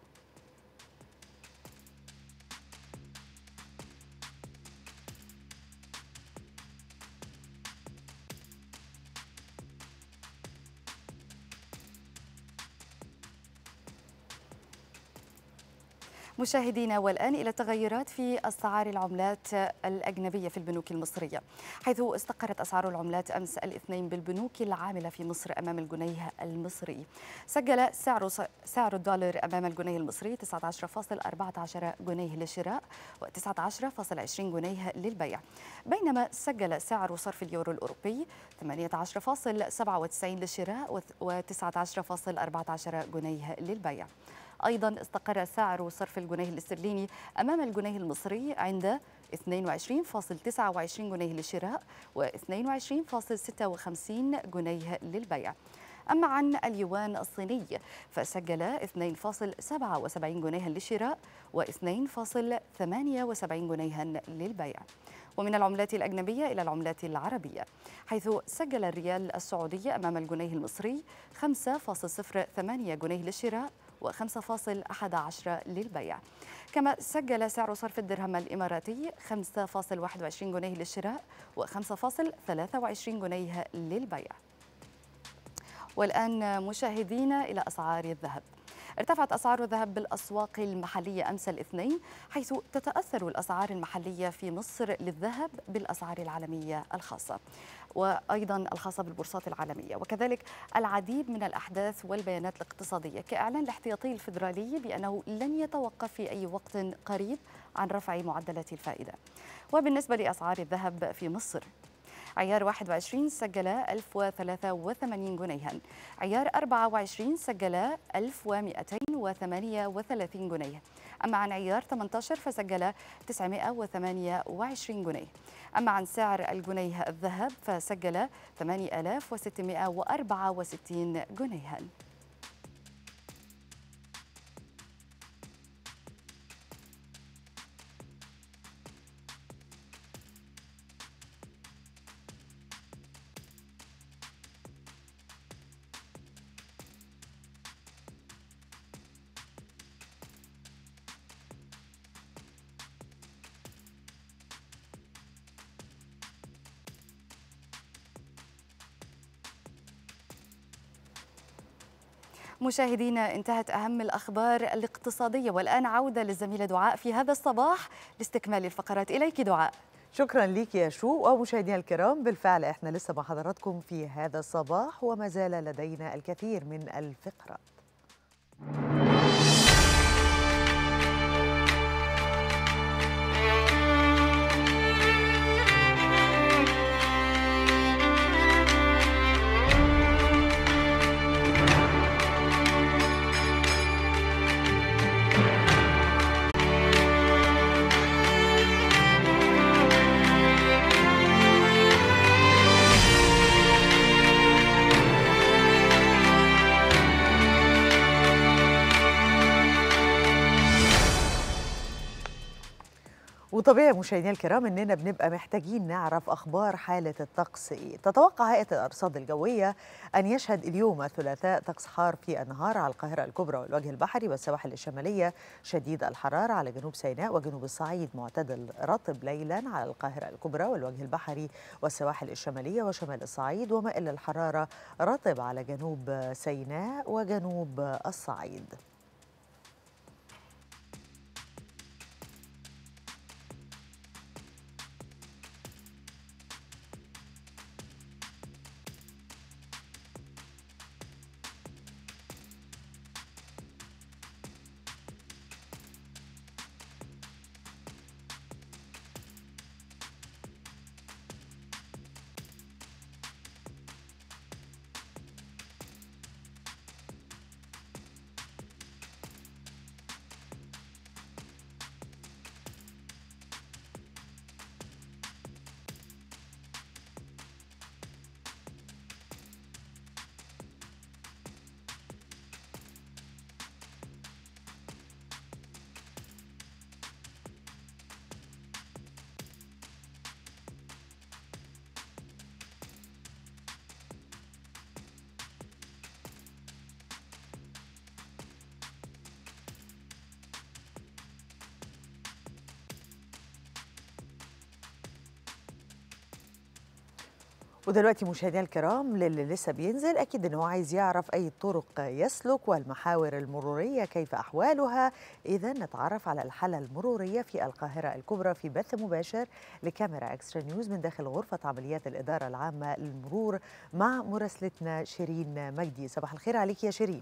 مشاهدينا والآن إلى التغيرات في أسعار العملات الأجنبية في البنوك المصرية حيث استقرت أسعار العملات أمس الاثنين بالبنوك العاملة في مصر أمام الجنيه المصري سجل سعر سعر الدولار أمام الجنيه المصري 19.14 جنيه للشراء و19.20 جنيه للبيع بينما سجل سعر صرف اليورو الأوروبي 18.97 للشراء و19.14 جنيه للبيع أيضا استقر سعر صرف الجنيه الاسترليني أمام الجنيه المصري عند 22.29 جنيه للشراء و22.56 جنيه للبيع أما عن اليوان الصيني فسجل 2.77 جنيها للشراء و2.78 جنيها للبيع ومن العملات الأجنبية إلى العملات العربية حيث سجل الريال السعودي أمام الجنيه المصري 5.08 جنيه للشراء و5.11 للبيع كما سجل سعر صرف الدرهم الإماراتي 5.21 جنيه للشراء و5.23 جنيه للبيع والآن مشاهدينا إلى أسعار الذهب ارتفعت أسعار الذهب بالأسواق المحلية أمس الاثنين حيث تتأثر الأسعار المحلية في مصر للذهب بالأسعار العالمية الخاصة وأيضا الخاصة بالبورصات العالمية وكذلك العديد من الأحداث والبيانات الاقتصادية كإعلان الاحتياطي الفيدرالي بأنه لن يتوقف في أي وقت قريب عن رفع معدلات الفائدة وبالنسبة لأسعار الذهب في مصر عيار 21 سجل 1083 جنيها عيار 24 سجل 1238 جنيه أما عن عيار 18 فسجل 928 جنيه أما عن سعر الجنيه الذهب فسجل 8664 جنيها مشاهدينا انتهت أهم الأخبار الاقتصادية والآن عودة للزميلة دعاء في هذا الصباح لاستكمال الفقرات إليك دعاء شكرا ليك يا شو ومشاهدينا الكرام بالفعل احنا لسه مع حضراتكم في هذا الصباح وما زال لدينا الكثير من الفقرات وطبيعي مشاهدينا الكرام اننا بنبقى محتاجين نعرف اخبار حاله الطقس ايه تتوقع هيئه الارصاد الجويه ان يشهد اليوم الثلاثاء طقس حار في النهار على القاهره الكبرى والوجه البحري والسواحل الشماليه شديد الحراره على جنوب سيناء وجنوب الصعيد معتدل رطب ليلا على القاهره الكبرى والوجه البحري والسواحل الشماليه وشمال الصعيد ومائل الحراره رطب على جنوب سيناء وجنوب الصعيد ودلوقتي مشاهدينا الكرام للي لسه بينزل اكيد ان هو عايز يعرف اي طرق يسلك والمحاور المروريه كيف احوالها اذا نتعرف على الحاله المروريه في القاهره الكبرى في بث مباشر لكاميرا اكسترا نيوز من داخل غرفه عمليات الاداره العامه للمرور مع مراسلتنا شيرين مجدي صباح الخير عليك يا شيرين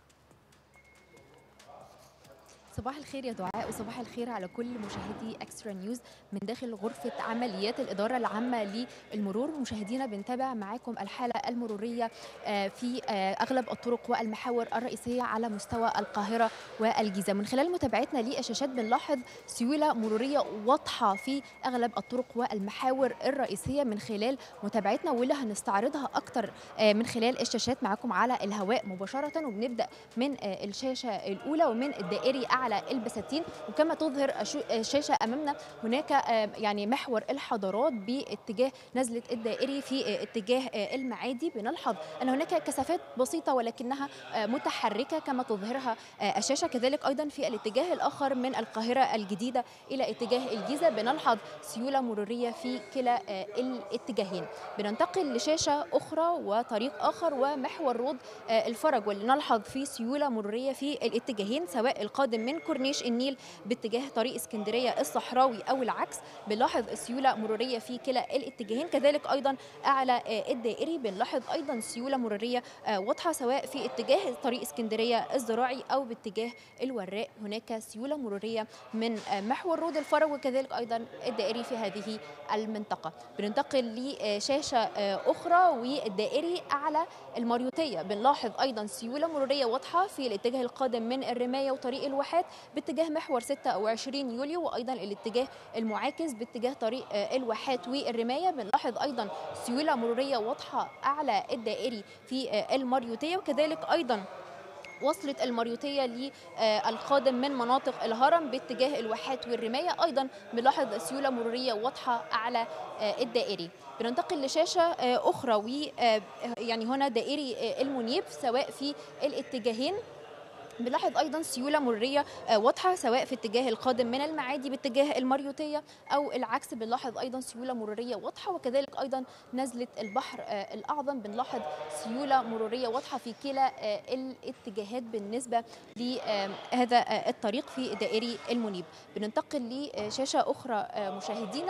صباح الخير يا دعاء وصباح الخير على كل مشاهدي اكسترا نيوز من داخل غرفه عمليات الاداره العامه للمرور مشاهدينا بنتابع معاكم الحاله المروريه في اغلب الطرق والمحاور الرئيسيه على مستوى القاهره والجيزه من خلال متابعتنا للشاشات بنلاحظ سيوله مروريه واضحه في اغلب الطرق والمحاور الرئيسيه من خلال متابعتنا واللي هنستعرضها اكتر من خلال الشاشات معاكم على الهواء مباشره وبنبدا من الشاشه الاولى ومن الدائري اعلى على البساتين وكما تظهر الشو- الشاشه امامنا هناك آه، يعني محور الحضارات باتجاه نزله الدائري في آه، اتجاه آه، المعادي بنلحظ ان هناك كثافات بسيطه ولكنها آه، متحركه كما تظهرها آه، الشاشه كذلك ايضا في الاتجاه الاخر من القاهره الجديده الى اتجاه الجيزه بنلحظ سيوله مروريه في كلا آه، الاتجاهين بننتقل لشاشه اخرى وطريق اخر ومحور رود آه، الفرج واللي نلحظ فيه سيوله مروريه في الاتجاهين سواء القادم من كورنيش النيل باتجاه طريق اسكندريه الصحراوي او العكس بنلاحظ سيوله مروريه في كلا الاتجاهين كذلك ايضا اعلى آه، الدائري بنلاحظ ايضا سيوله مروريه آه، واضحه سواء في اتجاه طريق اسكندريه الزراعي او باتجاه الوراق هناك سيوله مروريه من آه، محور رود الفرج وكذلك ايضا الدائري في هذه المنطقه بننتقل لشاشه آه، اخرى والدائري اعلى المريوطيه بنلاحظ ايضا سيوله مروريه واضحه في الاتجاه القادم من الرمايه وطريق الواحات باتجاه محور 26 يوليو وايضا الاتجاه المعاكس باتجاه طريق آه، الواحات والرمايه بنلاحظ ايضا سيوله مروريه واضحه اعلى الدائري في آه، المريوطيه وكذلك ايضا وصلت المريوطيه للقادم من مناطق الهرم باتجاه الواحات والرمايه ايضا بنلاحظ سيوله مروريه واضحه اعلى آه، الدائري بننتقل لشاشه آه، اخرى و آه، يعني هنا دائري آه، المنيب سواء في الاتجاهين بنلاحظ ايضا سيوله مروريه آه، واضحه سواء في اتجاه القادم من المعادي باتجاه المريوطيه او العكس بنلاحظ ايضا سيوله مروريه واضحه وكذلك ايضا نزله البحر آه، الاعظم بنلاحظ سيوله مروريه واضحه في كلا آه، الاتجاهات بالنسبه لهذا الطريق في دائري المنيب بننتقل لشاشه اخرى آه، مشاهدينا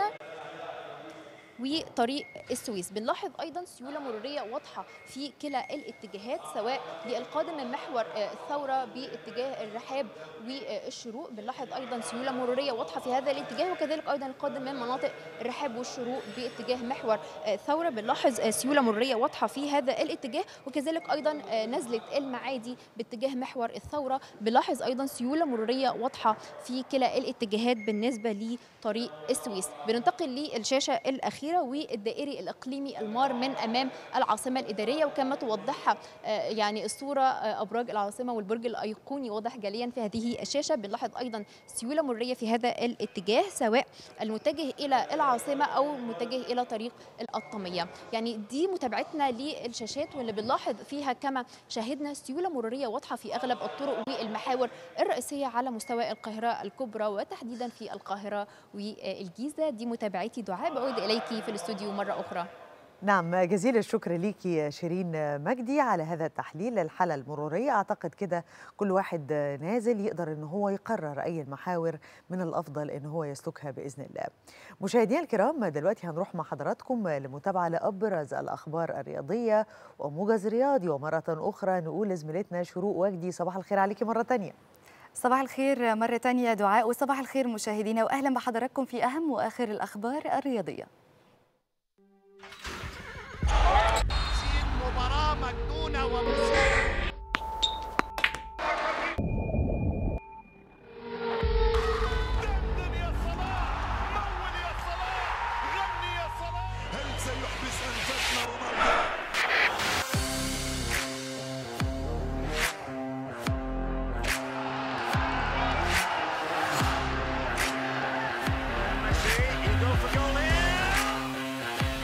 وطريق السويس بنلاحظ ايضا سيوله مروريه واضحه في كلا الاتجاهات سواء للقادم من محور آه، الثوره باتجاه الرحاب والشروق بنلاحظ ايضا سيوله مروريه واضحه في هذا الاتجاه وكذلك ايضا القادم من مناطق الرحاب والشروق باتجاه محور آه، الثوره بنلاحظ آه، سيوله مروريه واضحه في هذا الاتجاه وكذلك ايضا آه، نزله المعادي باتجاه محور الثوره بنلاحظ ايضا سيوله مروريه واضحه في كلا الاتجاهات بالنسبه لطريق السويس بننتقل للشاشه الاخيره والدائري الاقليمي المار من امام العاصمه الاداريه وكما توضحها آه، يعني الصوره آه، ابراج العاصمه والبرج الايقوني واضح جليا في هذه الشاشه بنلاحظ ايضا سيوله مروريه في هذا الاتجاه سواء المتجه الى العاصمه او المتجه الى طريق القطاميه يعني دي متابعتنا للشاشات واللي بنلاحظ فيها كما شاهدنا سيوله مروريه واضحه في اغلب الطرق والمحاور الرئيسيه على مستوى القاهره الكبرى وتحديدا في القاهره والجيزه دي متابعتي دعاء بعود اليك في الاستوديو مره اخرى نعم جزيل الشكر ليكي شيرين مجدي على هذا التحليل للحالة المرورية أعتقد كده كل واحد نازل يقدر أن هو يقرر أي المحاور من الأفضل أن هو يسلكها بإذن الله مشاهدينا الكرام دلوقتي هنروح مع حضراتكم لمتابعة لأبرز الأخبار الرياضية وموجز رياضي ومرة أخرى نقول لزميلتنا شروق وجدي صباح الخير عليكي مرة تانية صباح الخير مرة تانية دعاء وصباح الخير مشاهدينا وأهلا بحضراتكم في أهم وآخر الأخبار الرياضية مباراة مجنونة ومثيرة دندن يا صلاح مول يا صلاح غني يا صلاح هل سيحبس أنفاسنا رونالدو Messi, you go for goal here.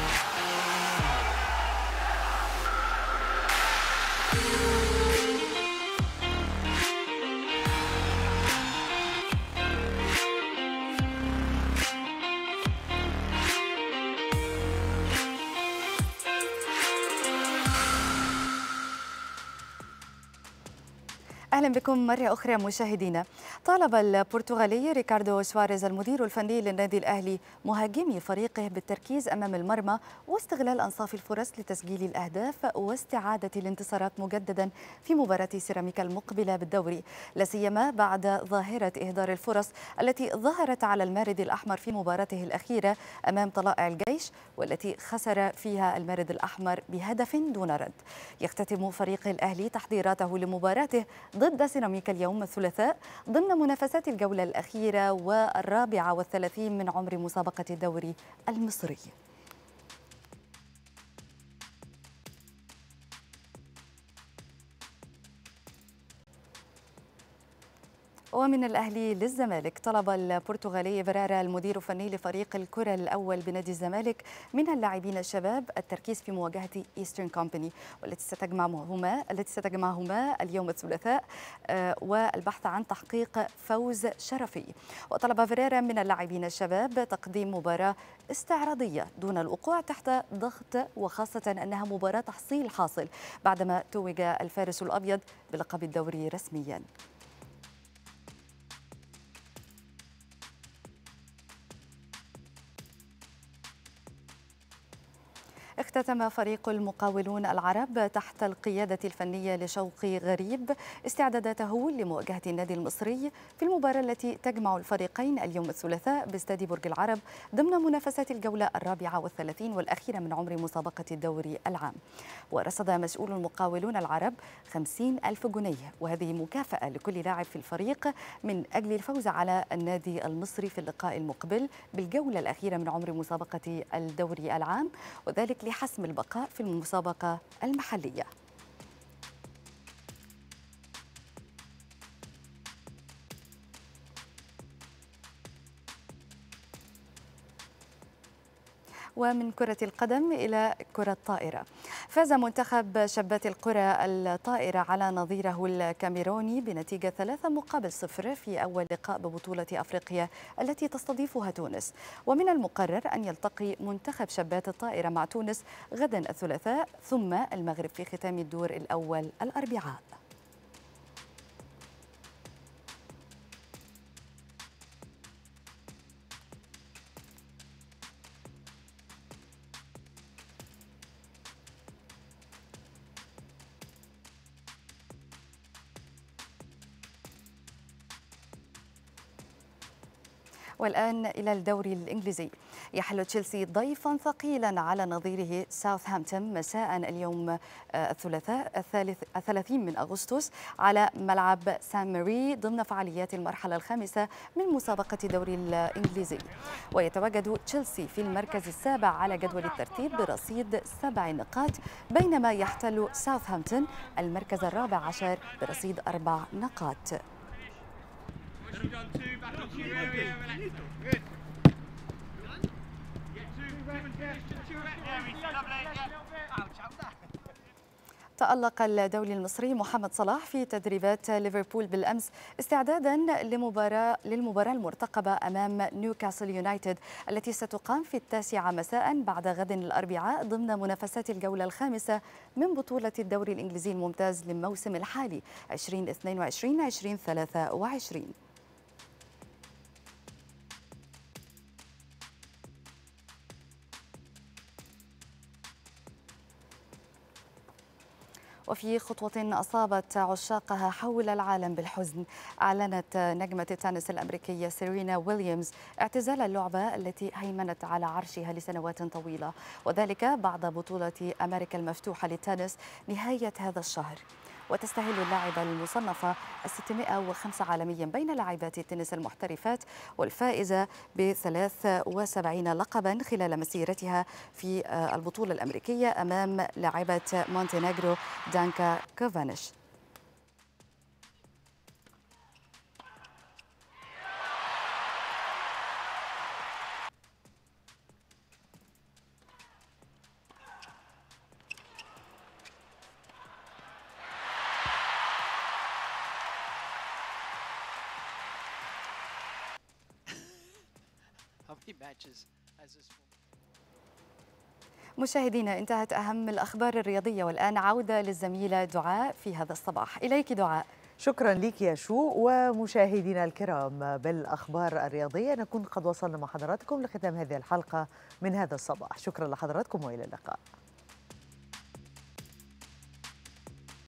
أهلا بكم مرة أخرى مشاهدينا طالب البرتغالي ريكاردو سواريز المدير الفني للنادي الأهلي مهاجمي فريقه بالتركيز أمام المرمى واستغلال أنصاف الفرص لتسجيل الأهداف واستعادة الانتصارات مجددا في مباراة سيراميكا المقبلة بالدوري لا سيما بعد ظاهرة إهدار الفرص التي ظهرت على المارد الأحمر في مباراته الأخيرة أمام طلائع الجيش والتي خسر فيها المارد الأحمر بهدف دون رد يختتم فريق الأهلي تحضيراته لمباراته ضد سيراميكا اليوم الثلاثاء ضمن منافسات الجولة الأخيرة والرابعة والثلاثين من عمر مسابقة الدوري المصري ومن الأهلي للزمالك طلب البرتغالي فرارا المدير الفني لفريق الكرة الأول بنادي الزمالك من اللاعبين الشباب التركيز في مواجهة إيسترن كومباني والتي ستجمعهما التي ستجمعهما اليوم الثلاثاء آه، والبحث عن تحقيق فوز شرفي وطلب فرارا من اللاعبين الشباب تقديم مباراة استعراضية دون الوقوع تحت ضغط وخاصة أنها مباراة تحصيل حاصل بعدما توج الفارس الأبيض بلقب الدوري رسمياً اختتم فريق المقاولون العرب تحت القيادة الفنية لشوقي غريب استعداداته لمواجهة النادي المصري في المباراة التي تجمع الفريقين اليوم الثلاثاء باستاد برج العرب ضمن منافسات الجولة الرابعة والثلاثين والأخيرة من عمر مسابقة الدوري العام ورصد مسؤول المقاولون العرب خمسين ألف جنيه وهذه مكافأة لكل لاعب في الفريق من أجل الفوز على النادي المصري في اللقاء المقبل بالجولة الأخيرة من عمر مسابقة الدوري العام وذلك لحسم البقاء في المسابقة المحلية ومن كرة القدم إلى كرة الطائرة فاز منتخب شابات القرى الطائرة على نظيره الكاميروني بنتيجة ثلاثة مقابل صفر في أول لقاء ببطولة أفريقيا التي تستضيفها تونس ومن المقرر أن يلتقي منتخب شابات الطائرة مع تونس غدا الثلاثاء ثم المغرب في ختام الدور الأول الأربعاء والآن إلى الدوري الإنجليزي يحل تشيلسي ضيفا ثقيلا على نظيره ساوثهامبتون مساء اليوم الثلاثاء الثالث الثلاثين من أغسطس على ملعب سان ماري ضمن فعاليات المرحلة الخامسة من مسابقة الدوري الإنجليزي ويتواجد تشيلسي في المركز السابع على جدول الترتيب برصيد سبع نقاط بينما يحتل ساوثهامبتون المركز الرابع عشر برصيد أربع نقاط تألق الدولي المصري محمد صلاح في تدريبات ليفربول بالأمس استعدادا لمباراة للمباراة المرتقبة أمام نيوكاسل يونايتد التي ستقام في التاسعة مساء بعد غد الأربعاء ضمن منافسات الجولة الخامسة من بطولة الدوري الإنجليزي الممتاز للموسم الحالي 2022 2023 وفي خطوة أصابت عشاقها حول العالم بالحزن أعلنت نجمة التنس الأمريكية سيرينا ويليامز اعتزال اللعبة التي هيمنت على عرشها لسنوات طويلة وذلك بعد بطولة أمريكا المفتوحة للتنس نهاية هذا الشهر وتستهل اللاعبة المصنفة الستمائة وخمسة عالميا بين لاعبات التنس المحترفات والفائزة ب 73 لقبا خلال مسيرتها في البطولة الأمريكية أمام لاعبة مونتينيغرو دانكا كوفانيش How many matches has this woman? مشاهدينا انتهت أهم الأخبار الرياضية والآن عودة للزميلة دعاء في هذا الصباح إليك دعاء شكرا لك يا شو ومشاهدينا الكرام بالأخبار الرياضية نكون قد وصلنا مع حضراتكم لختام هذه الحلقة من هذا الصباح شكرا لحضراتكم وإلى اللقاء